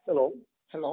Hello hello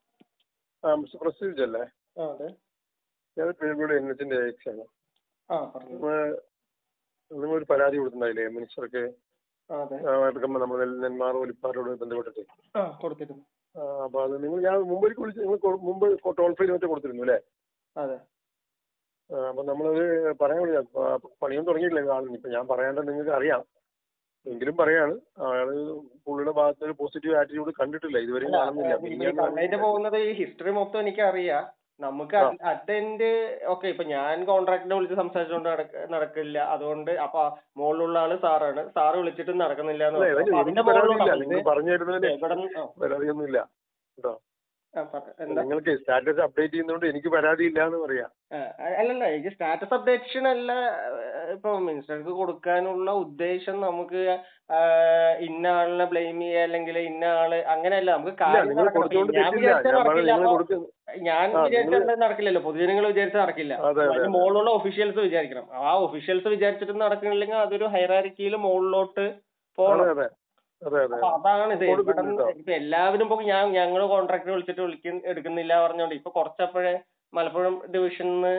ആ mister Praseej അല്ലേ ആ അതെ ഞാൻ പെരുമ്പോട് എൻ എച്ചിന്റെ ആണ് ആ പറഞ്ഞു നിങ്ങൾ ഒരു പരാതി കൊടുത്തിട്ടുണ്ടായില്ലേ മിനിസ്റ്റർക്ക് ആ അതെ എടുക്കുമ്പോൾ നമ്മൾ നെന്മാർ ഒലിപ്പാരോട് ബന്ധപ്പെട്ടിട്ട് ആ കൊടുത്തിരുന്നു ആ, അപ്പൊ അത് നിങ്ങൾ ഞാൻ മുമ്പിലേക്ക് വിളിച്ച് നിങ്ങൾ കൊ- മുമ്പ് ടോൾ ഫ്രീ മറ്റേ കൊടുത്തിരുന്നു അല്ലേ അതെ ആ, അപ്പൊ നമ്മളത് പറയാൻ വേണ്ടി പണിയൊന്നും തുടങ്ങിയിട്ടില്ല ആളിന് ഇപ്പൊ ഞാൻ പറയാണ്ട് നിങ്ങൾക്ക് അറിയാം എങ്കിലും പറയാണ് അയാള് പുള്ളിയുടെ ഭാഗത്ത് ഒരു പോസിറ്റീവ് ആറ്റിറ്റ്യൂഡ് കണ്ടിട്ടില്ല ഇതുവരെയും കാണുന്നില്ല കംപ്ലൈന്റ് പിന്നെ പോകുന്നത് ഈ ഹിസ്റ്ററി മൊത്തം എനിക്ക് അറിയാം നമുക്ക് ആ. അറ്റൻഡ് ഓക്കെ ഇപ്പൊ ഞാൻ കോൺട്രാക്ടിനെ വിളിച്ച് സംസാരിച്ചുകൊണ്ട് നടക്ക- നടക്കില്ല അതുകൊണ്ട് അപ്പൊ മുകളിലുള്ള ആള് സാറാണ് സാറ് വിളിച്ചിട്ട് നടക്കുന്നില്ല എന്ന് അല്ല, പറഞ്ഞു. ഇവന് അപ്പൊ എനിക്ക് അതിന്റെ മുകളിലുള്ള പരാതിയില്ല ആള് നിങ്ങൾ പറഞ്ഞു തരുന്നതിന് എവിടെ നിന്ന്- ആ, പരാതിയൊന്നുമില്ല കേട്ടോ ആ, പറ- എന്താ നിങ്ങൾക്ക് സ്റ്റാറ്റസ് അപ്ഡേറ്റ് ചെയ്യുന്നതുകൊണ്ട് എനിക്ക് പരാതിയില്ല എന്ന് പറയാം ആ, അല്ലല്ല എനിക്ക് സ്റ്റാറ്റസ് അപ്ഡേഷൻ അല്ല ഏഹ്, ഇപ്പൊ മിനിസ്റ്റർക്ക് കൊടുക്കാനുള്ള ഉദ്ദേശം നമുക്ക് ആ, ഇന്ന ആളിനെ ബ്ലെയിം ചെയ്യുക അല്ലെങ്കിൽ ഇന്ന ആള് അങ്ങനെയല്ല നമുക്ക് ഇല്ല കാര്യം നിങ്ങൾ നടക്കണം. കൊടുത്തുകൊണ്ട് ഞാൻ തെറ്റില്ല വിചാരിച്ചാൽ ഞാൻ പറഞ്ഞു നടക്കില്ല നിങ്ങൾ അപ്പൊ കൊടുക്കുന്ന ഞാൻ ആ, വിചാരിച്ചാൽ നിങ്ങള് നടക്കില്ലല്ലോ പൊതുജനങ്ങൾ വിചാരിച്ചാൽ നടക്കില്ല അതെ, അതെ, അതിന് അതെ. മുകളിലുള്ള ഒഫീഷ്യൽസ് വിചാരിക്കണം ആ ഒഫീഷ്യൽസ് വിചാരിച്ചിട്ട് നടക്കണില്ലെങ്കിൽ അതൊരു ഹൈറാരിക്കിയിൽ മുകളിലോട്ട് അതെ പോകണം അതെ അതെ അതെ അപ്പൊ അതാണ് ഇത് കൊടുക്കുന്നുണ്ട് ഇവിടെ കേട്ടോ. ഇപ്പൊ എല്ലാവരും ഇപ്പൊ ഞാൻ ഞങ്ങൾ കോൺട്രാക്ടർ വിളിച്ചിട്ട് വിളിക്കുന്ന എടുക്കുന്നില്ല പറഞ്ഞോണ്ട് ഇപ്പൊ കുറച്ചപ്പോഴേ മലപ്പുറം ഡിവിഷനിന്ന്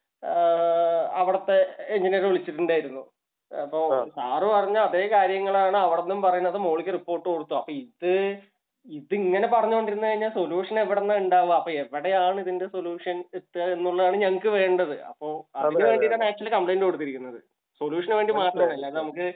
അവിടത്തെ എഞ്ചിനീയർ വിളിച്ചിട്ടുണ്ടായിരുന്നു അപ്പൊ ആ. സാറ് പറഞ്ഞ അതേ കാര്യങ്ങളാണ് അവിടെ നിന്നും പറയുന്നത് മോളിക്ക് റിപ്പോർട്ട് കൊടുത്തു അപ്പൊ ഇത് ഇതിങ്ങനെ പറഞ്ഞുകൊണ്ടിരുന്നു കഴിഞ്ഞാൽ സൊല്യൂഷൻ എവിടെ നിന്നാ ഉണ്ടാവുക അപ്പൊ എവിടെയാണ് ഇതിന്റെ സൊല്യൂഷൻ എത്തുക എന്നുള്ളതാണ് ഞങ്ങൾക്ക് വേണ്ടത് അപ്പൊ അതിന് അതെ, വേണ്ടിയിട്ടാണ് ആക്ച്വലി കംപ്ലൈന്റ് കൊടുത്തിരിക്കുന്നത് സൊല്യൂഷന് വേണ്ടി മാത്രമല്ല മനസ്സിലായി. അല്ലാതെ നമുക്ക്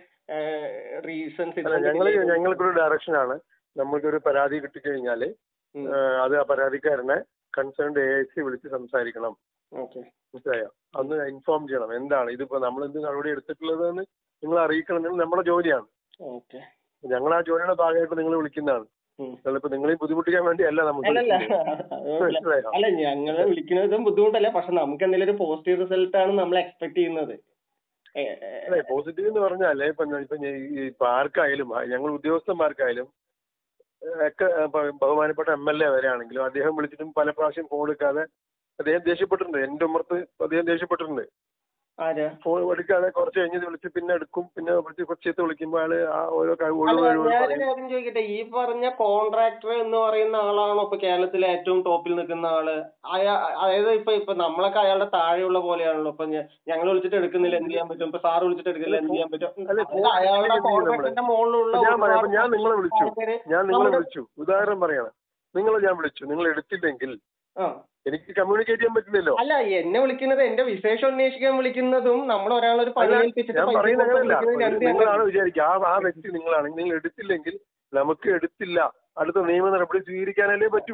റീസൺസ് അല്ല ഞങ്ങള് ഞങ്ങൾക്കൊരു ഡയറക്ഷനാണ് നമ്മൾക്കൊരു പരാതി കിട്ടിക്കഴിഞ്ഞാല് ഏഹ്, അത് ആ പരാതിക്കാരനെ കൺസേൺഡ് എ ഐ സി വിളിച്ച് സംസാരിക്കണം ഓക്കെ മനസ്സിലായോ അന്ന് ഇൻഫോം ചെയ്യണം എന്താണ് ഇതിപ്പോ നമ്മൾ എന്ത് നടപടി എടുത്തിട്ടുള്ളത് എന്ന് നിങ്ങൾ അറിയിക്കണം എന്നുള്ളത് നമ്മുടെ ജോലിയാണ് ഓക്കെ ഞങ്ങൾ ആ ജോലിയുടെ ഭാഗമായിട്ട് നിങ്ങൾ വിളിക്കുന്നതാണ് ചിലപ്പോ നിങ്ങളെയും ബുദ്ധിമുട്ടിക്കാൻ വേണ്ടിയല്ല നമുക്ക് അല്ലല്ല വിളിക്കുന്നത്. അത് മനസ്സിലായോ അല്ല ഞങ്ങള് വിളിക്കുന്നതും ബുദ്ധിമുട്ടല്ല പക്ഷെ നമുക്ക് എന്തെങ്കിലും ഒരു പോസിറ്റീവ് റിസൾട്ട് ആണ് നമ്മൾ എക്സ്പെക്ട് ചെയ്യുന്നത് ഏ, ഏ, അല്ലെ പോസിറ്റീവ് എന്ന് പറഞ്ഞാലേ ഇപ്പൊ ഞാൻ- ഇപ്പൊ ഞാൻ ഈ- ഇപ്പൊ ആർക്കായാലും ആ, ഞങ്ങൾ ഉദ്യോഗസ്ഥന്മാർക്കായാലും ഏഹ്, ഒക്കെ ഇപ്പൊ ബഹുമാനപ്പെട്ട എം എൽ എ വരെയാണെങ്കിലും അദ്ദേഹം വിളിച്ചിട്ടും പല പ്രാവശ്യം ഫോൺ എടുക്കാതെ അദ്ദേഹം ദേഷ്യപ്പെട്ടിട്ടുണ്ട് എന്റെ ഉമ്മർത്ത് അദ്ദേഹം ദേഷ്യപ്പെട്ടിട്ടുണ്ട് ആരാ ഫോൺ എടുക്കാതെ കുറച്ച് കഴിഞ്ഞ് വിളിച്ച് പിന്നെ എടുക്കും പിന്നെ വിളിച്ച് കുറച്ച് ചീത്ത വിളിക്കുമ്പോൾ ആള് ആ ഓരോ ക- ഒഴിവ് അല്ല ഒഴിവ് ഞാനൊരു പറയും കാര്യം ചോദിക്കട്ടെ ഈ പറഞ്ഞ കോൺട്രാക്ടർ എന്ന് പറയുന്ന ആളാണോ ഇപ്പൊ കേരളത്തിലെ ഏറ്റവും ടോപ്പിൽ നിൽക്കുന്ന ആള് അയാ അതായത് ഇപ്പൊ ഇപ്പൊ നമ്മളൊക്കെ അയാളുടെ താഴെയുള്ള പോലെയാണല്ലോ ഇപ്പൊ ഞങ്ങൾ വിളിച്ചിട്ട് എടുക്കുന്നില്ല എന്ത് ചെയ്യാൻ പറ്റും ഇപ്പൊ സാറ് വിളിച്ചിട്ട് എടുക്കുന്നില്ല എന്ത് ചെയ്യാൻ പറ്റും അല്ല, അതായത് അയാളുടെ എന്ത് ചെയ്യും നമ്മള്? കോൺട്രാക്ടറിന്റെ മുകളിലുള്ള ഇപ്പൊ ഞാൻ പറയാം ഇപ്പൊ ഒരുപാട് ഞാൻ നിങ്ങളെ വിളിച്ചു ആൾക്കാര് ഞാൻ നിങ്ങളെ നമ്മുടെ- വിളിച്ചു ഉദാഹരണം പറയണം നിങ്ങളെ ഞാൻ വിളിച്ചു നിങ്ങൾ എടുത്തില്ലെങ്കിൽ ആ എനിക്ക് കമ്മ്യൂണിക്കേറ്റ് ചെയ്യാൻ പറ്റില്ലല്ലോ അല്ല എന്നെ വിളിക്കുന്നത് എന്റെ വിശേഷം അന്വേഷിക്കാൻ വിളിക്കുന്നതും നമ്മൾ ഒരാളൊരു പണി അല്ല, ഏൽപ്പിച്ചിട്ട് ഞാൻ പൈസ പറയുന്നത് കൊടുത്ത് അങ്ങനെയല്ല വിളിക്കുന്നത് രണ്ട് നിങ്ങളാണ് രണ്ടാണ്. വിചാരിക്കുക ആ ആ വ്യക്തി നിങ്ങളാണെങ്കിൽ നിങ്ങൾ എടുത്തില്ലെങ്കിൽ നമുക്ക് എടുത്തില്ല അടുത്ത നിയമ നടപടി സ്വീകരിക്കാനല്ലേ പറ്റൂ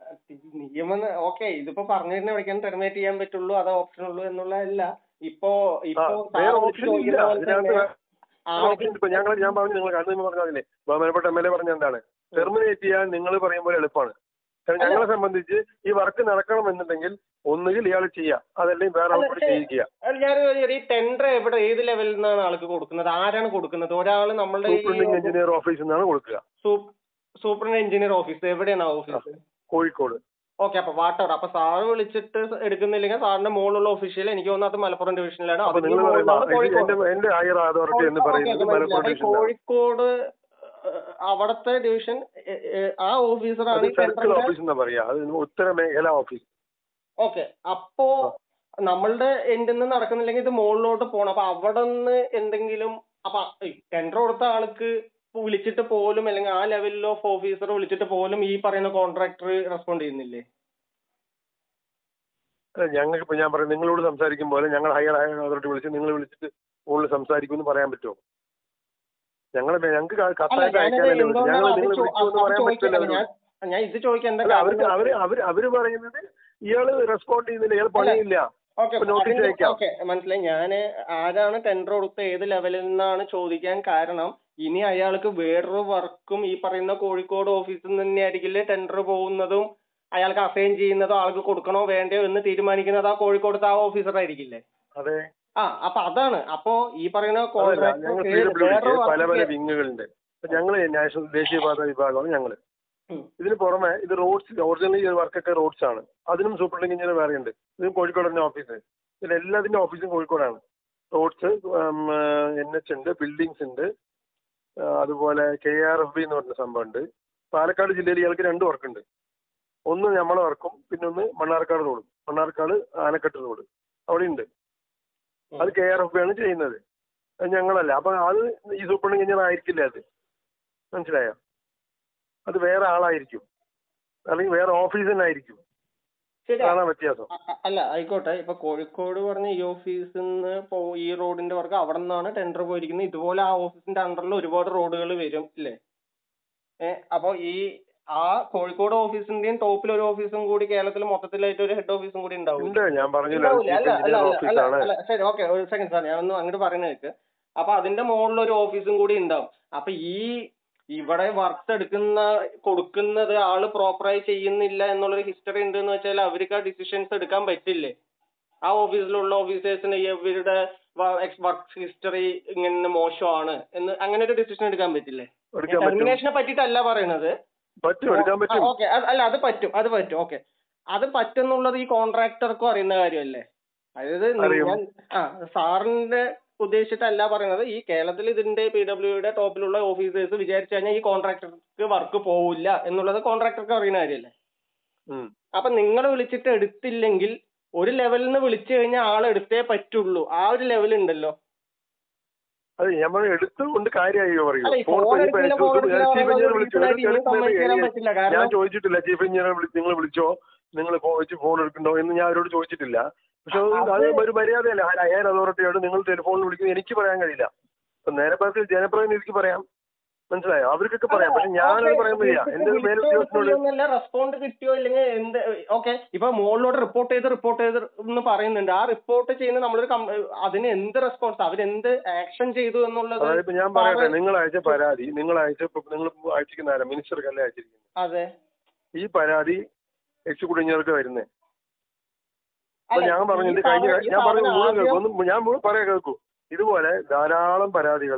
നിയമം ഓക്കെ ഇതിപ്പോ പറഞ്ഞിരുന്ന വിളിക്കാൻ ടെർമിനേറ്റ് ചെയ്യാൻ പറ്റുള്ളൂ അത് ഓപ്ഷൻ ഉള്ളൂ എന്നുള്ളതല്ല ഇപ്പോ ആ ഇപ്പോ വേറെ സാറ് ഓപ്ഷൻ വിളിച്ച് ഇല്ല ചോദിക്കുന്ന പോലെ ഇതിനകത്ത് തന്നെ ആൾക്ക് ഓപ്ഷൻ ഇപ്പൊ ഞങ്ങൾ ഞാൻ പറഞ്ഞു നിങ്ങൾ കണ്ടു പറഞ്ഞതില്ലേ ബഹുമാനപ്പെട്ട എം എൽ എ പറഞ്ഞ എന്താണ് ടെർമിനേറ്റ് ചെയ്യാൻ നിങ്ങൾ പറയും പോലെ എളുപ്പമാണ് കാരണം ഞങ്ങളെ സംബന്ധിച്ച് ഈ വർക്ക് നടക്കണമെന്നുണ്ടെങ്കിൽ ഒന്നുകിൽ ഇയാൾ ചെയ്യാം അതല്ലെങ്കിൽ വേറെ അല്ല, ആൾക്കൂടി ശരി. ചെയ്യിക്കുക അത് ഞാൻ ഈ ടെൻഡർ എവിടെ ഏത് ലെവലിൽ നിന്നാണ് ആൾക്ക് കൊടുക്കുന്നത് ആരാണ് കൊടുക്കുന്നത് ഒരാള് നമ്മളുടെ സൂപ്രണ്ടിംഗ് എഞ്ചിനീയർ ഓഫീസിൽ നിന്നാണ് കൊടുക്കുക സൂപ്പർ എഞ്ചിനീയർ ഓഫീസ് എവിടെയാണ് ഓഫീസ് കോഴിക്കോട് ഓക്കെ അപ്പൊ വാട്ടർ അപ്പൊ സാറ് വിളിച്ചിട്ട് എടുക്കുന്നില്ലെങ്കിൽ സാറിന്റെ മുകളിലുള്ള ഒഫീഷ്യൽ എനിക്ക് തോന്നുന്നത് അത് മലപ്പുറം ഡിവിഷനിലാണ് അപ്പൊ അതിന്റെ നിങ്ങൾ മുകളിലാണ് പറയുന്നത് കോഴിക്കോട് എന്റെ എന്റെ ഹയർ അതോറിറ്റി എന്ന് പറയുന്നത് മലപ്പുറം ഡിവിഷനിലാണ് കോഴിക്കോട് ഏഹ്, അവിടത്തെ ഡിവിഷൻ ഏഹ്, ഏഹ്, ആ അത് ഓഫീസറാണ് ഈ സർക്കിൾ സെൻട്രലിന്റെ ഓഫീസ് എന്നാ പറയാ അത് ഉത്തര മേഖല ഓഫീസ് ഓക്കെ അപ്പോ നമ്മളുടെ എൻഡിൽ നിന്ന് നടക്കുന്നില്ലെങ്കിൽ ഇത് മുകളിലോട്ട് പോകണം അപ്പൊ അവിടെ നിന്ന് എന്തെങ്കിലും അപ്പൊ ടെൻഡർ കൊടുത്ത ആൾക്ക് വിളിച്ചിട്ട് പോലും അല്ലെങ്കിൽ ആ ലെവലിൽ ഓഫ് ഓഫീസർ വിളിച്ചിട്ട് പോലും ഈ പറയുന്ന കോൺട്രാക്ടർ റെസ്പോണ്ട് ചെയ്യുന്നില്ലേ ഞങ്ങൾക്ക് ഇപ്പൊ ഞാൻ പറയാം നിങ്ങളോട് സംസാരിക്കും പോലെ ഞങ്ങൾ ഹയർ ഹയർ അതോറിറ്റി വിളിച്ച് നിങ്ങൾ വിളിച്ചിട്ട് മുകളിൽ സംസാരിക്കും എന്ന് പറയാൻ പറ്റുമോ ഞങ്ങൾ ഞങ്ങൾക്ക് ക- അല്ല കത്തായിട്ട് ഞാനത് അയക്കാനല്ലേ വിളിച്ചത് എന്തുകൊണ്ടാണ് ഞങ്ങൾ അത് നിങ്ങൾ ചോ- വിളിക്കുമെന്ന് അത് പറയാൻ ചോദിക്കാൻ പറ്റില്ല ഞാൻ ഞാൻ ഇത് ചോദിക്കാൻ എന്താ അല്ല അവർക്ക് കാരണം അവര് അവര് അവര് പറയുന്നത് ഇയാള് റെസ്പോണ്ട് ചെയ്യുന്നില്ല ഇയാൾ പണിയില്ല ഓക്കെ ഇപ്പൊ notice അയക്കാം. ഓക്കെ മനസ്സിലായി ഞാന് ആരാണ് ടെൻഡർ കൊടുത്ത ഏത് ലെവലിൽ നിന്നാണ് ചോദിക്കാൻ കാരണം ഇനി അയാൾക്ക് വേറൊരു വർക്കും ഈ പറയുന്ന കോഴിക്കോട് ഓഫീസിൽ നിന്ന് തന്നെ ആയിരിക്കില്ലേ ടെൻഡർ പോകുന്നതും അയാൾക്ക് അസൈൻ ചെയ്യുന്നതോ ആൾക്ക് കൊടുക്കണോ വേണ്ടയോ എന്ന് തീരുമാനിക്കുന്നത് ആ കോഴിക്കോടത്തെ ആ ഓഫീസർ ആയിരിക്കില്ലേ അതെ ആ അപ്പൊ അതാണ് അപ്പോ ഈ പറയുന്ന അതല്ല കോൺട്രാക്ടർ ഞങ്ങൾ ഏത് പി വേറൊരു പല പല വർക്ക് വിങ്ങുകളുണ്ട് ഇപ്പൊ ഞങ്ങൾ നാഷണൽ ദേശീയപാത വിഭാഗമാണ് ഞങ്ങൾ ഉം. ഇതിന് പുറമെ ഇത് റോഡ്സ് ഒറിജിനലി വർക്കൊക്കെ റോഡ്സ് ആണ് അതിനും സൂപ്രണ്ടിംഗ് എഞ്ചിനീയർ വേറെ ഉണ്ട് ഇതിനും കോഴിക്കോട് തന്നെ ഓഫീസ് ഇതിൽ എല്ലാത്തിൻ്റെ ഓഫീസും കോഴിക്കോടാണ് റോഡ്സ് എൻ എച്ച് ഉണ്ട് ബിൽഡിങ്സ് ഉണ്ട് ആ, അതുപോലെ കെ ആർ എഫ് ബി എന്ന് പറഞ്ഞ സംഭവം ഉണ്ട് പാലക്കാട് ജില്ലയിൽ ഇയാൾക്ക് രണ്ട് വർക്കുണ്ട് ഒന്ന് നമ്മളെ വർക്കും പിന്നെ ഒന്ന് മണ്ണാർക്കാട് റോഡും മണ്ണാർക്കാട് ആനക്കെട്ട് റോഡ് അവിടെ ഉണ്ട് അത് കെ ആർ എഫ് ആണ് ചെയ്യുന്നത് അത് ഞങ്ങളല്ല അപ്പൊ അത് ഈ സൂപ്പർ എഞ്ചിനീയർ ആയിരിക്കില്ല അത് മനസ്സിലായോ അത് വേറെ ആളായിരിക്കും അല്ലെങ്കിൽ വേറെ ഓഫീസ് തന്നെ ആയിരിക്കും ശരി അതാണ് വ്യത്യാസം അ- അ- അല്ല ആയിക്കോട്ടെ ഇപ്പൊ കോഴിക്കോട് പറഞ്ഞ ഈ ഓഫീസിൽ നിന്ന് പോ ഈ റോഡിന്റെ വർക്ക് അവിടെ നിന്നാണ് ടെൻഡർ പോയിരിക്കുന്നത് ഇതുപോലെ ആ ഓഫീസിന്റെ അണ്ടറിൽ ഒരുപാട് റോഡുകൾ വരും ഇല്ലേ ഏഹ് അപ്പൊ ഈ ആ കോഴിക്കോട് ഓഫീസിന്റെയും ടോപ്പിൽ ഒരു ഓഫീസും കൂടി കേരളത്തിൽ മൊത്തത്തിലായിട്ട് ഒരു ഹെഡ് ഓഫീസും കൂടി ഉണ്ടാവും ഉണ്ട് ഞാൻ പറഞ്ഞില്ല ഉണ്ടാവൂലേ? അല്ല അല്ല അല്ല അല്ല ഓഫീസാണ് അല്ല ശരി ഓക്കെ ഒരു സെക്കൻഡ് സാർ ഞാനൊന്ന് അങ്ങോട്ട് പറയുന്നത് കേക്ക് അപ്പൊ അതിന്റെ മുകളിൽ ഒരു ഓഫീസും കൂടി ഉണ്ടാവും അപ്പൊ ഈ ഇവിടെ വർക്ക് എടുക്കുന്ന കൊടുക്കുന്നത് ആള് പ്രോപ്പറായി ചെയ്യുന്നില്ല എന്നുള്ളൊരു ഹിസ്റ്ററി ഉണ്ട് എന്ന് വെച്ചാൽ അവർക്ക് ആ ഡിസിഷൻസ് എടുക്കാൻ പറ്റില്ലേ ആ ഓഫീസിലുള്ള ഓഫീസേഴ്സിന് ഇവരുടെ വർക്ക് ഹിസ്റ്ററി ഇങ്ങനെ മോശമാണ് എന്ന് അങ്ങനെ ഒരു ഡിസിഷൻ എടുക്കാൻ പറ്റില്ലേ എടുക്കാൻ പറ്റും ടെർമിനേഷനെ പറ്റിയിട്ടല്ല പറയണത് പറ്റും എടുക്കാൻ പറ്റും ഓക്കെ അല്ല അത് പറ്റും അത് പറ്റും ഓക്കെ അത് പറ്റുന്നുള്ളത് ഈ കോൺട്രാക്ടർക്കും അറിയുന്ന കാര്യമല്ലേ അതായത് അറിയും. ഞാൻ ആ സാറിന്റെ ഉദ്ദേശിച്ചിട്ടല്ല പറയുന്നത് ഈ കേരളത്തിൽ ഇതിന്റെ പി ഡബ്ല്യുയുടെ ടോപ്പിലുള്ള ഓഫീസേഴ്സ് വിചാരിച്ചു കഴിഞ്ഞാൽ ഈ കോൺട്രാക്ടർക്ക് വർക്ക് പോവില്ല എന്നുള്ളത് കോൺട്രാക്ടർക്ക് അറിയുന്ന കാര്യമല്ലേ ഉം. അപ്പൊ നിങ്ങൾ വിളിച്ചിട്ട് എടുത്തില്ലെങ്കിൽ ഒരു ലെവലിൽ നിന്ന് വിളിച്ചു കഴിഞ്ഞാൽ ആൾ എടുത്തേ പറ്റുള്ളൂ ആ ഒരു ലെവൽ ഉണ്ടല്ലോ അത് നമ്മൾ എടുത്തുകൊണ്ട് കാര്യമായി പറയൂ അല്ല ഈ ഫോൺ ഫോൺ ഇപ്പൊ എടുക്കില്ല ഇപ്പൊ ഫോൺ എടുക്കില്ല ചീഫ് എഞ്ചിനീയർ പറയുന്നത് വിളിച്ചു reason ആയിട്ട് ഇനി എടുത്ത് സമ്മതിച്ചു തരാൻ പറ്റില്ല ഞാൻ കാരണം ചോദിച്ചിട്ടില്ല ചീഫ് എഞ്ചിനീയർ വിളിച്ച് നിങ്ങൾ വിളിച്ചോ നിങ്ങൾ വെച്ച് ഫോൺ എടുക്കണ്ടോ എന്ന് ഞാൻ അവരോട് ചോദിച്ചിട്ടില്ല പക്ഷെ അത് അത് അത് ഒരു മര്യാദയല്ല ഹയർ അതോറിറ്റിയോട് നിങ്ങൾ ടെലിഫോണിൽ വിളിക്കുന്നത് എനിക്ക് പറയാൻ കഴിയില്ല ഇപ്പൊ നേരെ പറഞ്ഞ ജനപ്രതിനിധിക്ക് പറയാം മനസ്സിലായോ അവർക്കൊക്കെ പറയാം പക്ഷെ ഞാനത് പറയുന്നില്ല എന്റെ മേലുദ്യോഗസ്ഥനോട് റെസ്പോണ്ട് കിട്ടിയോ ഇല്ലെങ്കിൽ എന്ത് ഓക്കെ ഇപ്പൊ മുകളിലോട്ട് റിപ്പോർട്ട് ചെയ്ത് റിപ്പോർട്ട് ചെയ്ത് എന്ന് പറയുന്നുണ്ട് ആ റിപ്പോർട്ട് ചെയ്യുന്ന നമ്മളൊരു കം- അതിന് എന്ത് റെസ്പോൺസ് അവരെന്ത് ആക്ഷൻ ചെയ്തു എന്നുള്ളത് അതായത് ഇപ്പൊ ഞാൻ പറയട്ടെ നിങ്ങൾ അയച്ച പരാതി നിങ്ങൾ അയച്ച ഇപ്പൊ നിങ്ങൾ അയച്ചിരിക്കുന്ന ആരാ മിനിസ്റ്റർക്കല്ലേ അയച്ചിരിക്കുന്നത് അതെ ഈ പരാതി എക്സിക്യൂട്ടീവ് എഞ്ചിനീയർക്ക് വരുന്നേ അപ്പൊ അല്ല, ഞാൻ പറഞ്ഞു ഈ ഇത് കഴിഞ്ഞ സാധനം- ഈ ഞാൻ പറഞ്ഞു സാധനം മുഴുവൻ ആദ്യം- കേൾക്കും ഒന്ന് ഞാൻ മുഴുവൻ പറയാൻ കേൾക്കൂ ഇതുപോലെ ധാരാളം പരാതികൾ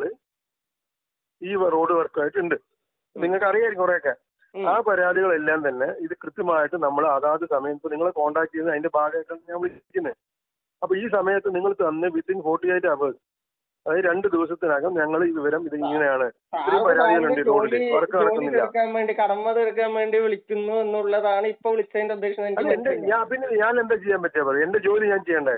ഈ റോഡ് വർക്കായിട്ടുണ്ട് നിങ്ങൾക്ക് അറിയായിരിക്കും കുറെയൊക്കെ ഉം. ആ പരാതികളെല്ലാം തന്നെ ഇത് കൃത്യമായിട്ട് നമ്മൾ അതാത് സമയത്ത് നിങ്ങളെ കോൺടാക്ട് ചെയ്യുന്ന അതിന്റെ ഭാഗമായിട്ടാണ് ഞാൻ വിളിക്കുന്നത് അപ്പൊ ഈ സമയത്ത് നിങ്ങൾ തന്ന് വിത്തിൻ ഫോർട്ടി എയ്റ്റ് അവേഴ്സ് അതായത് രണ്ട് ദിവസത്തിനകം ഞങ്ങൾ ഈ വിവരം ഇത് ഇങ്ങനെയാണ് ഇത്രയും സാറ് പരാതികളുണ്ട് ഈ ജോലി റോഡിൽ വർക്ക് ജോലി നടക്കുന്നില്ല തീർക്കാൻ വേണ്ടി കടമ തീർക്കാൻ വേണ്ടി വിളിക്കുന്നു എന്നുള്ളതാണ് ഇപ്പൊ വിളിച്ചതിന്റെ ഉദ്ദേശം എനിക്ക് അല്ല എന്റെ മനസ്സിലായി. ഞാൻ പിന്നെ ഞാൻ എന്താ ചെയ്യാൻ പറ്റിയ പറയും എന്റെ ജോലി ഞാൻ ചെയ്യണ്ടേ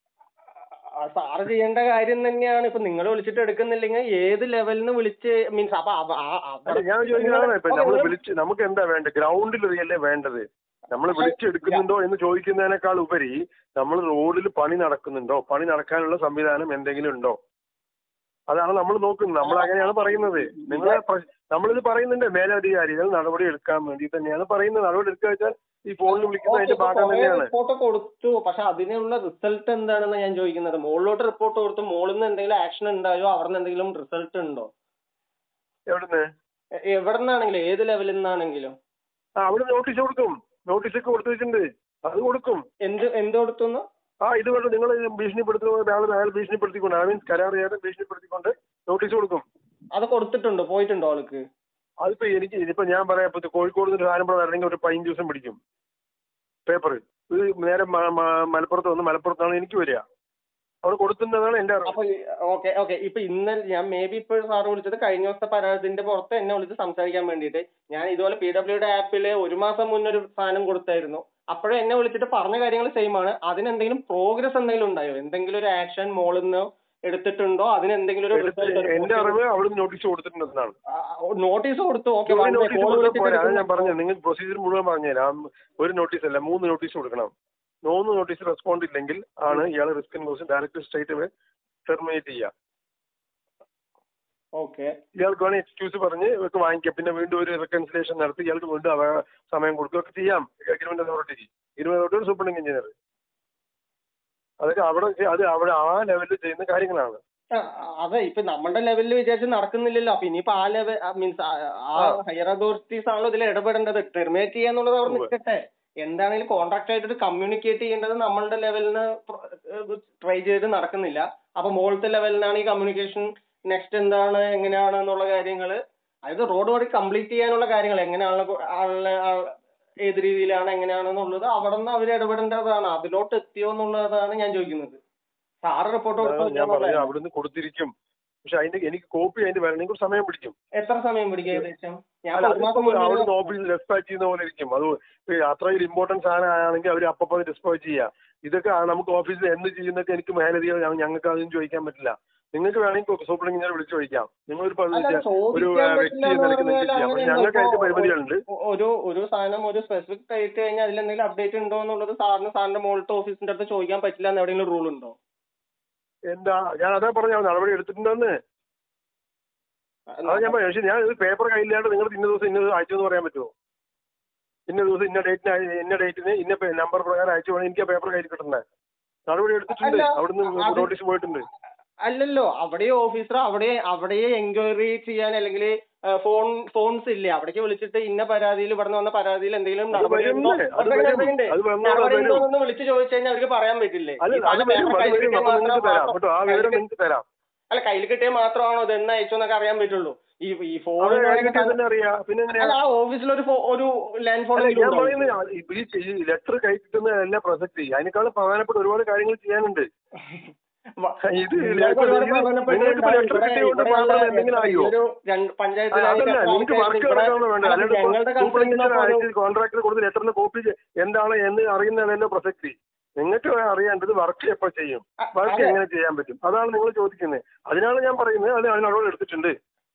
ആ സാറ് ചെയ്യേണ്ട കാര്യം തന്നെയാണ് ഇപ്പൊ നിങ്ങൾ വിളിച്ചിട്ട് എടുക്കുന്നില്ലെങ്കിൽ ഏത് ലെവലിൽ നിന്ന് വിളിച്ച് മീൻസ് അപ്പൊ അവ- ആ- അല്ല അവിടെ- ഞാൻ ചോദിക്കുന്നതാണ് ഇപ്പൊ ഓക്കേ, നമ്മൾ നിങ്ങൾ- വിളിച്ച് നമുക്ക് എന്താ വേണ്ടത് ഗ്രൗണ്ടിൽ റിയല്ലേ വേണ്ടത് നമ്മൾ വിളിച്ചെടുക്കുന്നുണ്ടോ എന്ന് ചോദിക്കുന്നതിനേക്കാൾ ഉപരി നമ്മൾ റോഡിൽ പണി നടക്കുന്നുണ്ടോ പണി നടക്കാനുള്ള സംവിധാനം എന്തെങ്കിലും ഉണ്ടോ അതാണ് നമ്മൾ നോക്കുന്നത് നമ്മൾ അങ്ങനെയാണ് പറയുന്നത് നിങ്ങൾ നമ്മളിത് പറയുന്നുണ്ട് മേലധികാരികൾ നടപടി എടുക്കാൻ വേണ്ടി തന്നെയാണ് പറയുന്നത് നടപടി എടുക്കുക വെച്ചാൽ ഈ ഫോണിൽ വിളിക്കുന്ന അതിന്റെ ഭാഗം തന്നെയാണ് റിപ്പോർട്ട് കൊടുത്തു പക്ഷെ അതിനുള്ള റിസൾട്ട് എന്താണെന്ന് ഞാൻ ചോദിക്കുന്നത് മുകളിലോട്ട് റിപ്പോർട്ട് കൊടുത്തു മുകളിൽ നിന്ന് എന്തെങ്കിലും ആക്ഷൻ ഉണ്ടായോ അവിടെ നിന്ന് എന്തെങ്കിലും റിസൾട്ട് ഉണ്ടോ എവിടുന്ന് എ- എവിടെ നിന്നാണെങ്കിലും ഏത് ലെവലിൽ നിന്നാണെങ്കിലും ആ അവിടെ നോട്ടീസ് കൊടുക്കും നോട്ടീസൊക്കെ കൊടുത്തു വെച്ചിട്ടുണ്ട് അത് കൊടുക്കും എന്ത് എന്ത് കൊടുത്തു ആ ഇത് കൊണ്ട് നിങ്ങൾ ഭീഷണിപ്പെടുത്തുന്ന ഒരാൾ അയാൾ ഭീഷണിപ്പെടുത്തിക്കൊണ്ട് ഐ മീൻ കരാർ ചെയ്യാതെ ഭീഷണിപ്പെടുത്തിക്കൊണ്ട് നോട്ടീസ് കൊടുക്കും അത് കൊടുത്തിട്ടുണ്ടോ പോയിട്ടുണ്ടോ ആൾക്ക് അതിപ്പോ എനിക്ക് ഇതിപ്പോ ഞാൻ പറയാം ഇപ്പൊ ഇത് കോഴിക്കോട് നിന്ന് സാധനം വരണമെങ്കിൽ ഒരു പതിനഞ്ച് ദിവസം പിടിക്കും പേപ്പർ ഇത് നേരെ മ- മ- മലപ്പുറത്ത് വന്ന് മലപ്പുറത്താണ് എനിക്ക് വരിക അവിടെ കൊടുക്കുന്നതാണ് എന്റെ അറിവ് അപ്പൊ ഓക്കെ ഓക്കെ ഇപ്പൊ ഇന്നലെ ഞാൻ മേ ബി ഇപ്പോൾ സാറ് വിളിച്ചത് കഴിഞ്ഞ ദിവസത്തെ പരാതിന്റെ പുറത്ത് എന്നെ വിളിച്ച് സംസാരിക്കാൻ വേണ്ടിയിട്ട് ഞാൻ ഇതുപോലെ പി ഡബ്ല്യുടെ ആപ്പിൽ ഒരു മാസം മുന്നേ ഒരു സാധനം കൊടുത്തായിരുന്നു അപ്പോഴും എന്നെ വിളിച്ചിട്ട് പറഞ്ഞ കാര്യങ്ങൾ സെയിം ആണ് അതിന് എന്തെങ്കിലും പ്രോഗ്രസ് എന്തെങ്കിലും ഉണ്ടായോ എന്തെങ്കിലും ഒരു ആക്ഷൻ മോളിൽ നിന്ന് എടുത്തിട്ടുണ്ടോ അതിന് എന്തെങ്കിലും ഒരു എടുത്ത് എന്റെ അറിവ് അവിടുന്ന് നോട്ടീസ് കൊടുത്തിട്ടുണ്ടെന്നാണ് നോട്ടീസ് കൊടുത്തു ഓക്കെ നോട്ടീസ് കൊടുത്താൽ പോരാ അത് ഞാൻ പറഞ്ഞു നിങ്ങൾ പ്രൊസീജിയർ മുഴുവൻ പറഞ്ഞുതരാം ഒരു നോട്ടീസ് അല്ല മൂന്ന് നോട്ടീസ് കൊടുക്കണം മൂന്ന് നോട്ടീസ് റെസ്പോണ്ട് ഇല്ലെങ്കിൽ ആണ് ഇയാൾ risk and cost direct state terminate ചെയ്യുക ഓക്കെ ഇയാൾക്ക് വേണമെങ്കിൽ എക്സ്ക്യൂസ് പറഞ്ഞ് ഇവർക്ക് വാങ്ങിക്കാം പിന്നെ വീണ്ടും ഒരു റെക്കൺസിലേഷൻ നടത്തി ഇയാൾക്ക് വീണ്ടും അവ സമയം കൊടുക്കുകയൊക്കെ ചെയ്യാം അഗ്രിമെന്റ് അതോറിറ്റിക്ക് അഗ്രിമെന്റ് അതോറിറ്റി സൂപ്രണ്ടിങ് എഞ്ചിനീയർ അതൊക്കെ അവിടെ ചെ- അത് അവിടെ ആ ലെവലിൽ ചെയ്യുന്ന കാര്യങ്ങളാണ് ആ, അതെ ഇപ്പൊ നമ്മളുടെ ലെവലിൽ വിചാരിച്ച് നടക്കുന്നില്ലല്ലോ അപ്പൊ ഇനിയിപ്പോ ആ ലെവൽ മീൻസ് ആ ഹയർ അതോറിറ്റീസ് ആണല്ലോ ഇതിൽ ഇടപെടേണ്ടത് ടെർമിനേറ്റ് ചെയ്യാന്നുള്ളത് അവിടെ ഉവ്വ്. നിൽക്കട്ടെ എന്താണെങ്കിലും കോൺട്രാക്ട് ആയിട്ട് കമ്മ്യൂണിക്കേറ്റ് ചെയ്യേണ്ടത് നമ്മളുടെ ലെവലിന് ട്രൈ ചെയ്ത് നടക്കുന്നില്ല അപ്പൊ മുകളിലത്തെ ലെവലിനാണ് ഈ കമ്മ്യൂണിക്കേഷൻ നെക്സ്റ്റ് എന്താണ് എങ്ങനെയാണ് എന്നുള്ള കാര്യങ്ങൾ അതായത് റോഡ് വഴി കംപ്ലീറ്റ് ചെയ്യാനുള്ള കാര്യങ്ങൾ എങ്ങനെയാണ് ആളിനെ ആ- ഏത് രീതിയിലാണ് എങ്ങനെയാണെന്നുള്ളത് അവിടെ നിന്ന് അവർ ഇടപെടേണ്ടതാണ് അതിലോട്ട് എത്തിയോ എന്നുള്ളതാണ് ഞാൻ ചോദിക്കുന്നത് സാറ് റിപ്പോർട്ട് അതാണ് ഞാൻ പറഞ്ഞു കൊടുത്തു അവിടുന്ന് കൊടുത്തിരിക്കും പക്ഷെ അതിന്റെ എനിക്ക് കോപ്പി അതിന്റെ വരണമെങ്കിൽ കുറച്ച് സമയം പിടിക്കും എത്ര സമയം പിടിക്കും ഏകദേശം ഞാൻ അല്ല ഒരു മാസം അതിപ്പോ മുന്നേ അവിടുന്ന് ഓഫീസിൽ ഡിസ്പാച്ച് ചെയ്യുന്ന പോലെ ഇരിക്കും അത് ഇപ്പൊ അത്രയും ഇമ്പോർട്ടൻറ്റ് സാധനം ആണെങ്കിൽ അവർ അപ്പം ഡിസ്പാച്ച് ചെയ്യുക ഇതൊക്കെ ആ നമുക്ക് ഓഫീസിൽ എന്ന് ചെയ്യുന്നൊക്കെ എനിക്ക് മേലധികം ഞങ്ങൾക്ക് അതൊന്നും ചോദിക്കാൻ പറ്റില്ല നിങ്ങൾക്ക് വേണമെങ്കിൽ സൂപ്പർ എഞ്ചിനീയർ വിളിച്ച് ചോദിക്കാം നിങ്ങളൊരു പ- അല്ല, ഒരു ചോദിക്കാൻ ആ, വ്യക്തി പറ്റില്ല എന്ന എന്ന് നിലയ്ക്ക് നിങ്ങൾക്ക് പറഞ്ഞാൽ ചെയ്യാം പക്ഷെ അങ്ങനെയല്ല. ഞങ്ങൾക്ക് അതിന്റെ ഇപ്പോ പരിമിതികളുണ്ട് ഒരു ഒരു സാധനം ഒരു സ്പെസിഫിക് ആയിട്ട് കഴിഞ്ഞാൽ അതിൽ എന്തെങ്കിലും അപ്ഡേറ്റ് ഉണ്ടോ എന്നുള്ളത് സാറിന് സാറിന്റെ മുകളിലത്തെ ഓഫീസിന്റെ അടുത്ത് ചോദിക്കാൻ പറ്റില്ല എന്ന് എവിടെയെങ്കിലും റൂൾ ഉണ്ടോ എന്താ ഞാൻ അതാ പറഞ്ഞ നടപടി എടുത്തിട്ടുണ്ടെന്ന് അത് ഞാൻ പറയാം പക്ഷെ ഞാൻ ഇത് പേപ്പർ കയ്യില്ലാണ്ട് നിങ്ങൾ ഇന്ന ദിവസം ഇന്ന ദിവസം അയച്ചു എന്ന് പറയാൻ പറ്റുമോ ഇന്ന ദിവസം ഇന്ന ഡേറ്റിന് ഇന്ന ഡേറ്റിന് ഇന്ന നമ്പർ പ്രകാരം അയച്ചു വേണം എനിക്ക് ആ പേപ്പർ കയ്യിൽ കിട്ടണ്ടേ നടപടി എടുത്തിട്ടുണ്ട് അല്ല, അവിടുന്ന് അത് നോട്ടീസ് പോയിട്ടുണ്ട് അല്ലല്ലോ അവിടെ ഓഫീസർ അവിടെ അവിടെ എൻക്വയറി ചെയ്യാൻ അല്ലെങ്കിൽ ഫോൺ ഫോൺസ് ഇല്ലേ അവിടേക്ക് വിളിച്ചിട്ട് ഇന്ന പരാതിയിൽ ഇവിടെ നിന്ന് വന്ന പരാതിയിൽ എന്തെങ്കിലും അത് നടപടി വരും, ഉണ്ടോ? അത് എന്തെങ്കിലും വരും. ഉണ്ട്. അത് വന്നോളാം, നടപടി വരും. ഉണ്ടോ എന്ന് വിളിച്ച് ചോദിച്ചു കഴിഞ്ഞാൽ അവർക്ക് പറയാൻ പറ്റില്ലേ അല്ല ഈ അത് സാധനം വരും പേപ്പർ അത് കയ്യിൽ വരും കിട്ടിയാൽ അപ്പൊ നിങ്ങൾക്ക് തരാം മാത്രം- കേട്ടോ ആ വിവരം നിങ്ങൾക്ക് തരാം അല്ല കയ്യിൽ കിട്ടിയാൽ മാത്രമാണോ ഇത് എന്ന് അയച്ചു എന്നൊക്കെ അറിയാൻ പറ്റുള്ളൂ ഈ ഈ ഫോൺ അത് കയ്യിൽ കിട്ടിയാൽ തന്നെ അറിയാം പിന്നെ എങ്ങനെയാ അല്ല ആ ഓഫീസിൽ ഒരു ഫോ- ഒരു ലാൻഡ് ഫോൺ അല്ല ഞാൻ പറയുന്നത് ഇപ്പൊ ഈ ലെറ്റർ കൈ കിട്ടുന്നതല്ല പ്രസക്തി അതിനേക്കാളും പ്രധാനപ്പെട്ട ഒരുപാട് കാര്യങ്ങൾ ചെയ്യാനുണ്ട് ഇത് നിങ്ങൾക്ക് ലെറ്റർ കിട്ടിയതുകൊണ്ട് മാത്രം എന്തെങ്കിലും ആയോ പഞ്ചായത്തിൽ അതല്ല നിങ്ങൾക്ക് വർക്ക് നടക്കണമെന്ന് വേണ്ട അല്ലാണ്ട് ഞങ്ങളുടെ സൂപ്പർ എഞ്ചിനീയർ കൺസേൺ അയച്ച് കോൺട്രാക്ടർ കൊടുത്ത് ലെറ്ററിന് കോപ്പി എന്താണ് എന്ന് അറിയുന്നതല്ലോ പ്രസക്തി നിങ്ങൾക്ക് അറിയേണ്ടത് വർക്ക് എപ്പോൾ ചെയ്യും വർക്ക് എങ്ങനെ ചെയ്യാൻ പറ്റും അതാണ് നിങ്ങൾ ചോദിക്കുന്നത് അതിനാണ് ഞാൻ പറയുന്നത് അത് അതിന് നടപടി എടുത്തിട്ടുണ്ട്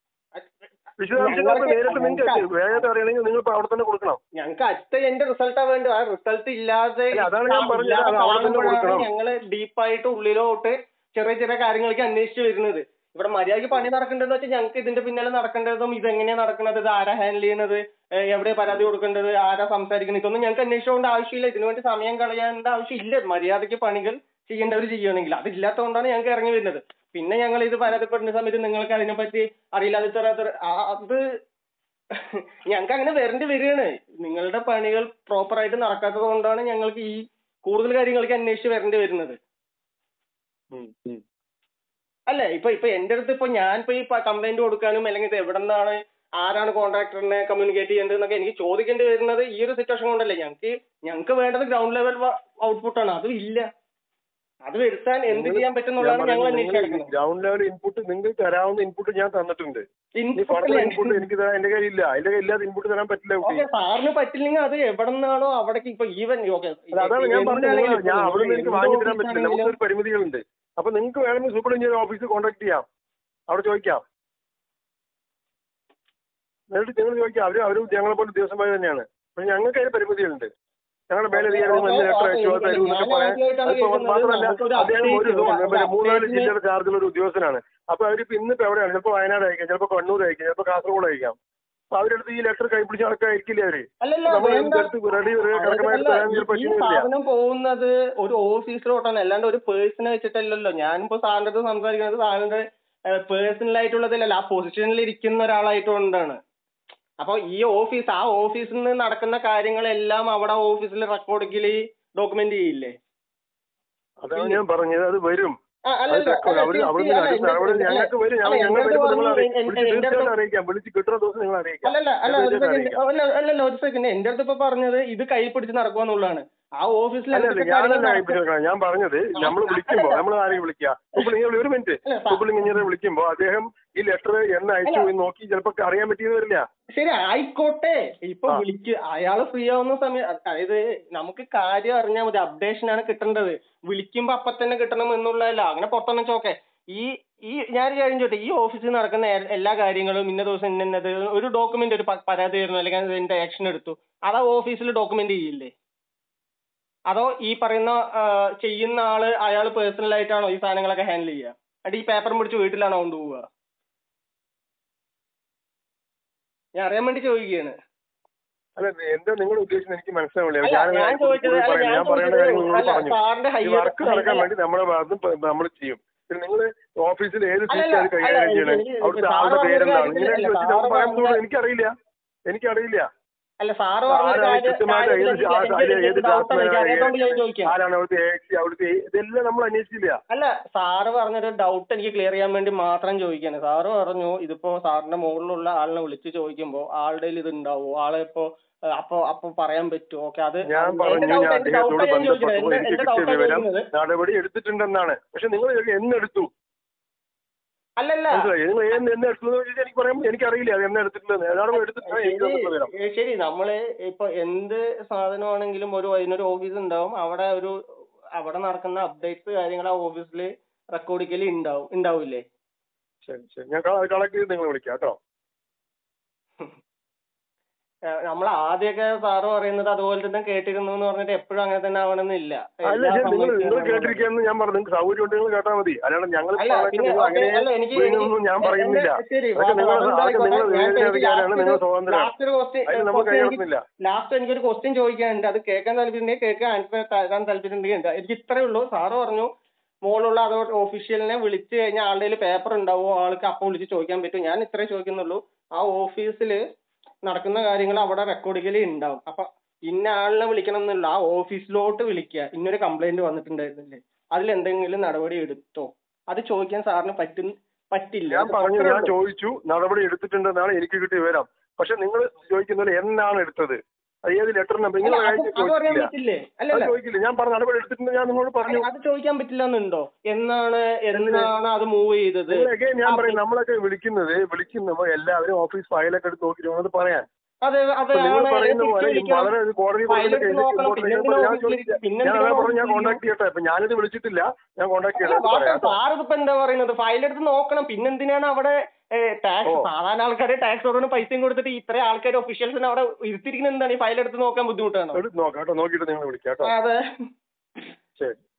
വിശദാംശങ്ങൾ നേരിട്ട് നിങ്ങൾക്ക് വേഗത്തിൽ അറിയണമെങ്കിൽ നിങ്ങൾ ഇപ്പൊ അവിടെ തന്നെ കൊടുക്കണം ഞങ്ങൾക്ക് അറ്റ എന്റെ റിസൾട്ടാ വേണ്ടത് ആ റിസൾട്ട് ഇല്ലാതെ അല്ല, അതാണ് ഞാൻ പറഞ്ഞത്. അത് അവിടെ തന്നെ കൊടുക്കണം. ഞങ്ങള് ഡീപ്പായിട്ട് ഉള്ളിലോട്ട് ചെറിയ ചെറിയ കാര്യങ്ങൾക്ക് അന്വേഷിച്ച് വരുന്നത് ഇവിടെ മര്യാദയ്ക്ക് പണി നടക്കേണ്ടതെന്ന് വെച്ചാൽ ഞങ്ങൾക്ക് ഇതിന്റെ പിന്നാലെ നടക്കേണ്ടതും ഇതെങ്ങനെയാ നടക്കുന്നത് ഇത് ആരാ ഹാൻഡിൽ ചെയ്യുന്നത് ഏഹ് എവിടെ പരാതി കൊടുക്കേണ്ടത് ആരാ സംസാരിക്കുന്നത് ഇതൊന്നും ഞങ്ങൾക്ക് അന്വേഷിച്ചുകൊണ്ട് ആവശ്യമില്ല ഇതിനു വേണ്ടി സമയം കളയേണ്ട ആവശ്യമില്ല മര്യാദയ്ക്ക് പണികൾ ചെയ്യേണ്ടവർ ചെയ്യണമെങ്കിൽ അതില്ലാത്തതുകൊണ്ടാണ് ഞങ്ങൾക്ക് ഇറങ്ങി വരുന്നത് പിന്നെ ഞങ്ങൾ ഇത് പരാതിപ്പെടുന്ന സമയത്ത് നിങ്ങൾക്ക് അതിനെപ്പറ്റി അറിയില്ല അത് ഇത്ര ഇത്ര ആ- അത് ഞങ്ങൾക്ക് അങ്ങനെ വരേണ്ടി വരികയാണ് നിങ്ങളുടെ പണികൾ പ്രോപ്പർ ആയിട്ട് നടക്കാത്തത് കൊണ്ടാണ് ഞങ്ങൾക്ക് ഈ കൂടുതൽ കാര്യങ്ങൾക്ക് അന്വേഷിച്ച് വരേണ്ടി വരുന്നത് ഉം, ഉം. അല്ലേ ഇപ്പൊ ഇപ്പൊ എന്റെ അടുത്ത് ഇപ്പൊ ഞാൻ ഇപ്പൊ ഈ കംപ്ലൈന്റ് കൊടുക്കാനും അല്ലെങ്കിൽ ഇത് എവിടെ നിന്നാണ് ആരാണ് കോൺട്രാക്ടറിനെ കമ്മ്യൂണിക്കേറ്റ് ചെയ്യേണ്ടത് എന്നൊക്കെ എനിക്ക് ചോദിക്കേണ്ടി വരുന്നത് ഈ ഒരു സിറ്റുവേഷൻ കൊണ്ടല്ലേ ഞങ്ങൾക്ക് ഞങ്ങൾക്ക് വേണ്ടത് ഗ്രൗണ്ട് ലെവൽ ഔട്ട്പുട്ട് ആണ് അതും ഇല്ല അത് വരുത്താൻ എന്ത് ചെയ്യാൻ പറ്റുന്നുള്ളതാണ് ഞങ്ങൾ അന്വേഷിച്ച് കിടക്കുന്നത് ഗ്രൗണ്ട് ലെവൽ ഇൻപുട്ട് നിങ്ങൾക്ക് തരാവുന്ന ഇൻപുട്ട് ഞാൻ തന്നിട്ടുണ്ട് ഈ ഫർദർ ഇൻപുട്ട് എനിക്ക് തരാൻ എന്റെ കയ്യിലില്ല എന്റെ കയ്യില്ലാതെ ഇൻപുട്ട് തരാൻ പറ്റില്ല കുട്ടി ഓക്കെ സാറിന് പറ്റില്ലെങ്കിൽ അത് എവിടെ നിന്നാണോ അവിടേക്ക് ഇപ്പൊ ഈവൻ ഓക്കെ അല്ല, അതാണ് ഞാൻ പറഞ്ഞത് നിങ്ങൾ- ഞാൻ അവിടെ നിന്ന് എനിക്ക് വാങ്ങി തരാൻ പറ്റില്ല നമുക്കൊരു പരിമിതികളുണ്ട് അപ്പൊ നിങ്ങൾക്ക് വേണമെങ്കിൽ സൂപ്പർ എഞ്ചിനീയർ ഓഫീസിൽ കോൺടാക്ട് ചെയ്യാം അവിടെ ചോദിക്കാം നേരിട്ട് നിങ്ങൾ ചോദിക്കാം അവര് അവര് ഞങ്ങളെ പോലെ ഉദ്യോഗസ്ഥന്മാർ തന്നെയാണ് പക്ഷെ ഞങ്ങൾക്ക് അതിന് പരിമിതികളുണ്ട് ഞങ്ങളുടെ മേലധികാരി നിങ്ങൾ എന്ന് ലെറ്റർ അയച്ചു അത് തരൂ എന്നൊക്കെ പറയാൻ അതിപ്പോ മാത്രമല്ല അദ്ദേഹം ഒരു പിന്നെ മൂന്നാല് ജില്ലയുടെ ചാർജുള്ള ഒരു ഉദ്യോഗസ്ഥനാണ് അപ്പൊ അവരിപ്പോ ഇന്നിപ്പോ എവിടെയാണ് ചിലപ്പോൾ വയനാട് അയക്കാം ചിലപ്പോൾ കണ്ണൂർ അയക്കാം ചിലപ്പോൾ കാസർഗോഡ് അയക്കാം അപ്പൊ അവരെടുത്ത് ഈ ലെറ്റർ കൈപ്പിടിച്ച് നടക്കായിരിക്കില്ല അവര് അല്ലല്ല നമ്മൾ വേണ്ട. എടുത്ത് റെഡി കണക്കമായിട്ട് അതല്ല, തരാൻ ഈ- ചിലപ്പോൾ ഈ പറ്റുന്നില്ല സാധനം പോകുന്നത് ഒരു ഓഫീസിലോട്ടാണ് അല്ലാണ്ട് ഒരു പേഴ്സണെ വെച്ചിട്ടല്ലല്ലോ ഞാനിപ്പോ സാറിന്റെ അടുത്ത് സംസാരിക്കുന്നത് സാറിന്റെ പേഴ്സണൽ ആയിട്ടുള്ളതിലല്ല ആ പൊസിഷനിൽ ഇരിക്കുന്ന ഒരാളായിട്ടുകൊണ്ടാണ് അപ്പൊ ഈ ഓഫീസ് ആ ഓഫീസിൽ നിന്ന് നടക്കുന്ന കാര്യങ്ങളെല്ലാം അവിടെ ഓഫീസിൽ റെക്കോർഡിക്കലി ഡോക്യുമെന്റ് ചെയ്യില്ലേ അതാണ് ഞാൻ പറഞ്ഞത് അത് വരും ആ, അത് അല്ലല്ല, record അല്ല, അവിടെ അവിടെ ശരി, അല്ല, നിന്ന് എന്റെ- അവിടെ അല്ല, ഞങ്ങൾക്ക് വരും അല്ല, ഞങ്ങൾ എന്റെ വരുമ്പോൾ അടുത്ത് നിങ്ങൾ പറഞ്ഞു, അറിയിക്കും എന്റെ- വിളിച്ച് എന്റെ അടുത്ത് തീർച്ചയായിട്ടും അറിയിക്കാം വിളിച്ച് കിട്ടുന്ന ദിവസം നിങ്ങൾ അറിയിക്കാം അല്ലല്ല അല്ല ഞാൻ ഒരു തീർച്ചയായിട്ടും സെക്കൻഡ് അറിയിക്കാം. അല്ല അല്ലല്ല ഒരു സെക്കൻഡ് എന്റെ അടുത്ത് ഇപ്പൊ പറഞ്ഞത് ഇത് കൈ പിടിച്ച് നടക്കുമെന്നുള്ളതാണ് ആ ഓഫീസിൽ അല്ല അല്ല എന്തൊക്കെ ഞാനല്ല കാര്യങ്ങൾ നടക്കും- ഏൽപ്പിച്ചേക്കണം. ഞാൻ പറഞ്ഞത് നമ്മൾ വിളിക്കുമ്പോൾ നമ്മൾ ആരെയും വിളിക്കുക സൂപ്പറിംഗ് ഒരു മിനിറ്റ് അല്ല, സാ- സൂപ്പറിംഗ് ഇങ്ങനെ വിളിക്കുമ്പോൾ അദ്ദേഹം ഈ ലെറ്റർ എന്ന് അയച്ചു എന്ന് നോക്കി ചിലപ്പോൾ അറിയാൻ പറ്റിയെന്ന് വരില്ല ശരി ആയിക്കോട്ടെ ഇപ്പൊ ആ. വിളിക്ക് അയാള് ഫ്രീ ആവുന്ന സമയം അതായത് നമുക്ക് കാര്യം അറിഞ്ഞാൽ മതി അപ്ഡേഷൻ ആണ് കിട്ടേണ്ടത് വിളിക്കുമ്പോ അപ്പൊ തന്നെ കിട്ടണം എന്നുള്ളതല്ല അങ്ങനെ പുറത്തൊന്നും ചോക്കെ ഈ ഈ ഞാൻ കാര്യം ചോട്ടെ ഈ ഓഫീസിൽ നടക്കുന്ന എ- എല്ലാ കാര്യങ്ങളും ഇന്ന ദിവസം ഇന്നത് ഒരു ഡോക്യുമെന്റ് ഒരു പ- പരാതി വരുന്നു അല്ലെങ്കിൽ അതിന്റെ ആക്ഷൻ എടുത്തു അത് ആ ഓഫീസിൽ ഡോക്യുമെന്റ് ചെയ്യില്ലേ അതോ ഈ പറയുന്ന ആ, ചെയ്യുന്ന ആള് അയാൾ പേഴ്സണൽ ആയിട്ടാണോ ഈ സാധനങ്ങളൊക്കെ ഹാൻഡിൽ ചെയ്യുക എന്നിട്ട് ഈ പേപ്പറും പിടിച്ച് വീട്ടിലാണോ കൊണ്ടുപോവുക ഞാൻ അറിയാൻ വേണ്ടി ചോദിക്കുകയാണ് അല്ല എന്താ നിങ്ങൾ ഉദ്ദേശിച്ചത് എനിക്ക് മനസ്സിലാവില്ല അല്ല, ഞാൻ ഞാൻ ചോദിച്ചത് അല്ല, പറയാം. ഞാൻ ഞാൻ പറയേണ്ട കാര്യം നിങ്ങൾ ചോദിച്ചത് പറഞ്ഞു സാറിന്റെ ഈ higher- വർക്ക് നടക്കാൻ അല്ല, വേണ്ടി നമ്മുടെ ഭാഗത്ത് നമ്മൾ ചെയ്യും പിന്നെ നിങ്ങൾ ഓഫീസിൽ ഏത് അല്ലല്ല, സീറ്റാണ് അല്ല, കൈകാര്യം ചെയ്യണേ എനിക്ക് അവിടുത്തെ സാറ് ആളുടെ പറഞ്ഞ പേരെന്താണ് കാര്യത്തിൽ ഇങ്ങനെ അല്ല, ചോദിച്ചിട്ട് സാറ് പറയാൻ പറഞ്ഞ- എനിക്കറിയില്ല എനിക്കറിയില്ല അല്ല സാറ് പറഞ്ഞ ആരാണ് കാര്യം കൃത്യമായിട്ട് കാര്യത്തിൽ ഏത് എനിക്ക് ആ- എനിക്ക് അതിലെ ഏത് എനിക്ക് doubt ആണ്. എനിക്ക് അറിയാത്തോണ്ട് ഞാൻ ഡ്രാഫ്റ്റ്മാനാണ് ചോദിക്കാം ആരാണ് അവിടുത്തെ ഏക്സി അവിടുത്തെ ഇതെല്ലാം നമ്മൾ അന്വേഷിച്ചില്ല അല്ല സാറ് പറഞ്ഞൊരു ഡൗട്ട് എനിക്ക് ക്ലിയർ ചെയ്യാൻ വേണ്ടി മാത്രം ചോദിക്കാണ് സാറ് പറഞ്ഞു ഇതിപ്പോ സാറിന്റെ മുകളിലുള്ള ആളിനെ വിളിച്ച് ചോദിക്കുമ്പോ ആളുടെ ഇത് ഉണ്ടാവോ ആളെ ഇപ്പോ ഏഹ്, അപ്പൊ അപ്പൊ പറയാൻ പറ്റുമോ ഓക്കെ അത് ഞാൻ എന്റെ പറഞ്ഞു doubt- ഞാൻ എന്റെ doubt അദ്ദേഹത്തോട് ആ ഞാൻ ചോദിക്കുന്നത്. ബന്ധപ്പെട്ടപ്പോൾ എന്റെ- എനിക്ക് എന്റെ കിട്ടിയ doubt ആ വിവരം ചോദിക്കുന്നത്. നടപടി എടുത്തിട്ടുണ്ടെന്നാണ് പക്ഷെ നിങ്ങൾ എന്നെടുത്തു അല്ലല്ല മനസ്സിലായി നിങ്ങൾ എന്ന് എന്നെ എടുത്തതെന്ന് ചോദിച്ചാൽ എനിക്ക് പറയാൻ എനിക്കറിയില്ല അത് എന്നെ എടുത്തിട്ടില്ല ഏതാണ്ട് എടുത്തിട്ടാ എനിക്ക് തന്നിട്ടുള്ള വിവരം ശരി ശരി നമ്മള് ഇപ്പൊ എന്ത് സാധനമാണെങ്കിലും ഒരു അതിനൊരു ഓഫീസ് ഉണ്ടാവും അവിടെ ഒരു അവിടെ നടക്കുന്ന അപ്ഡേറ്റ്സ് കാര്യങ്ങൾ ആ ഓഫീസിൽ റെക്കോർഡിക്കലി ഉണ്ടാവും ഉണ്ടാവില്ലേ ശരി ശരി ഞാൻ കളക്ട് ചെയ്ത് നിങ്ങൾ വിളിക്കാം കേട്ടോ നമ്മൾ ആദ്യമൊക്കെ സാറ് പറയുന്നത് അതുപോലെ തന്നെ കേട്ടിരുന്നു എന്ന് പറഞ്ഞിട്ട് എപ്പോഴും അങ്ങനെ തന്നെ ആവണമെന്നില്ല അല്ല എല്ലാ ശരി നിങ്ങൾ സമയത്തും നിങ്ങൾ നമ്മൾ- കേട്ടിരിക്കാന്ന് ഞാൻ പറഞ്ഞു നിങ്ങൾക്ക് സൗകര്യം ഉണ്ട് നിങ്ങൾ കേട്ടാൽ മതി അല്ലാണ്ട് ഞങ്ങൾ അല്ല പിന്നെ ഓക്കേ, അങ്ങനെ അല്ല എനിക്ക് വിടുന്നൊന്നും ഞാൻ എനിക്ക് പറയുന്നില്ല എന്റെ- ശരി അതൊക്കെ നിങ്ങൾ അതൊക്കെ നിങ്ങൾ വിവേചനാധികാരാണ് നിങ്ങൾ സ്വതന്ത്രരാണ് ലാസ്റ്റ് ഒരു അതിന് നമ്മൾ ക്വസ്റ്റ്യൻ കൈകടത്തുന്നില്ല ലാസ്റ്റ് എനിക്കൊരു ക്വസ്റ്റ്യൻ ചോദിക്കാനുണ്ട് അത് കേൾക്കാൻ താല്പര്യമുണ്ടെങ്കിൽ കേൾക്കാൻ ആൻസർ തരാൻ താല്പര്യമുണ്ടെങ്കിൽ എനിക്ക് ഇത്രേ ഉള്ളൂ സാറ് പറഞ്ഞു മോളുള്ള അതോ ഒഫീഷ്യലിനെ വിളിച്ചു കഴിഞ്ഞാൽ ആളുടെ കയ്യിൽ പേപ്പർ ഉണ്ടാവുമോ ആൾക്ക് അപ്പം വിളിച്ച് ചോദിക്കാൻ പറ്റും ഞാൻ ഇത്രേ ചോദിക്കുന്നുള്ളൂ ആ ഓഫീസിൽ നടക്കുന്ന കാര്യങ്ങൾ അവിടെ റെക്കോർഡിക്കലി ഉണ്ടാവും അപ്പൊ ഇന്ന ആളിനെ വിളിക്കണം എന്നുള്ള ആ ഓഫീസിലോട്ട് വിളിക്കുക ഇന്നൊരു കംപ്ലൈന്റ് വന്നിട്ടുണ്ടായിരുന്നില്ലേ അതിൽ എന്തെങ്കിലും നടപടി എടുത്തോ അത് ചോദിക്കാൻ സാറിന് പറ്റും പറ്റില്ല ഞാൻ പറഞ്ഞു അത്രേ ഞാൻ ഉള്ളൂ. ചോദിച്ചു നടപടി എടുത്തിട്ടുണ്ടെന്നാണ് എനിക്ക് കിട്ടിയ വിവരം പക്ഷെ നിങ്ങൾ ചോദിക്കുന്നത് എന്നാണ് എടുത്തത് അത് ഏത് ലെറ്റർ നമ്പർ നിങ്ങൾ അല്ല, അത് അയച്ചു അത് പറയാൻ ചോദിക്കില്ല പറ്റില്ലേ അത് അല്ലല്ല ചോദിക്കില്ല ഞാൻ പറഞ്ഞ നടപടി എടുത്തിട്ടുണ്ട് ഞാൻ നിങ്ങളോട് പറഞ്ഞു അത് ചോദിക്കാൻ പറ്റില്ല എന്നുണ്ടോ എന്നാണ് എന്നാണ് അത് മൂവ് ചെയ്തത് നിങ്ങളൊക്കെ ഞാൻ ആ, പറയും നമ്മളൊക്കെ വിളിക്കുന്നത് വിളിക്കുമ്പോൾ എല്ലാവരും ഓഫീസ് ഫയലൊക്കെ എടുത്ത് നോക്കിയിട്ട് വേണം അത് പറയാൻ അത് അത് അപ്പൊ നിങ്ങൾ ആണ് പറയുന്ന തിരിച്ച് പോലെ ഈ വിളിക്കണം. വളരെ ഒരു കോടതി ഫയൽ കൊടുക്കുന്ന എടുത്ത് കേസ് നോക്കണം. ഇങ്ങോട്ട് പിന്നെ വരുമ്പോൾ എന്തിനാ ഞാൻ ഓഫീസിൽ ചോദിക്കാം. പിന്നെ ഞാൻ എന്തിനാ അതേ പറഞ്ഞു ഞാൻ ഓഫീസിൽ കോൺടാക്ട് ചെയ്യട്ടെ അപ്പൊ ഞാനിത് വിളിച്ചിട്ടില്ല ഞാൻ കോൺടാക്ട് ചെയ്യട്ടെ അല്ല, പറയാം കേട്ടോ സാർ ഇതിപ്പോ എന്താ പറയുന്നത് ഫയൽ എടുത്ത് നോക്കണം പിന്നെന്തിനാണ് അവിടെ ടാക്സ് ഓ. സാധാരണ ആൾക്കാര് ടാക്സ് ഓർഡറിന് പൈസയും കൊടുത്തിട്ട് ഇത്രയും ആൾക്കാർ ഒഫീഷ്യൽസിന് അവിടെ ഇരുത്തിരിക്കുന്നത് എന്താണ് ഈ ഫയൽ എടുത്ത് നോക്കാൻ ബുദ്ധിമുട്ടാണോ എടുത്ത് നോക്കാം കേട്ടോ നോക്കിയിട്ട് നിങ്ങൾ വിളിക്കാം കേട്ടോ അതെ ശരി